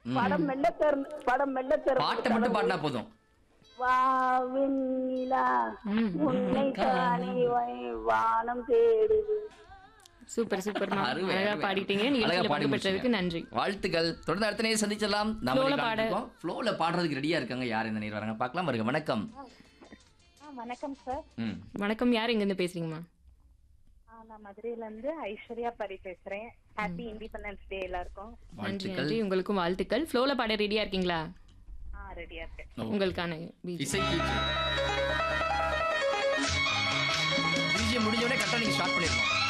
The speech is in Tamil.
படம் மெல்ல திறந்து படம் மெல்ல திறந்து பாட்டை மட்டும் பாடினா போதும் வாவினிலா உன்னை தானே வை- வானம் தேடுது சூப்பர் சூப்பர் அருமை, அழகா அருமை. பாடிட்டீங்க அழகா நிகழ்ச்சியில பாடி பங்கு பெற்றதுக்கு முடிச்சீங்க. நன்றி வாழ்த்துக்கள் தொடர்ந்து அடுத்த நேரம் சந்திச்சலாம் Flow ல நம்ம பாட. ஃப்ளோல பாடுறதுக்கு ரெடியா இருக்காங்க யார் இந்த நேரம் வராங்க பார்க்கலாம் வருங்க வணக்கம் வணக்கம் சார் ம் வணக்கம் யார் எங்க இருந்து பேசுறீங்கம்மா நான் மதுரையில இருந்து ஐஸ்வர்யா பரி பேசுறேன் ஹாப்பி இண்டிபெண்டன்ஸ் டே எல்லாருக்கும் நன்றி வாழ்த்துக்கள் நன்றி உங்களுக்கும் வாழ்த்துக்கள் ஃப்ளோல பாட ரெடியா இருக்கீங்களா ஆ ரெடியா இருக்கேன் உங்களுக்கான beat. இசை கீச்சு பிஜிஎம் முடிஞ்ச உடனே கரெக்டாக நீங்கள் ஸ்டார்ட் பண்ணிடணும்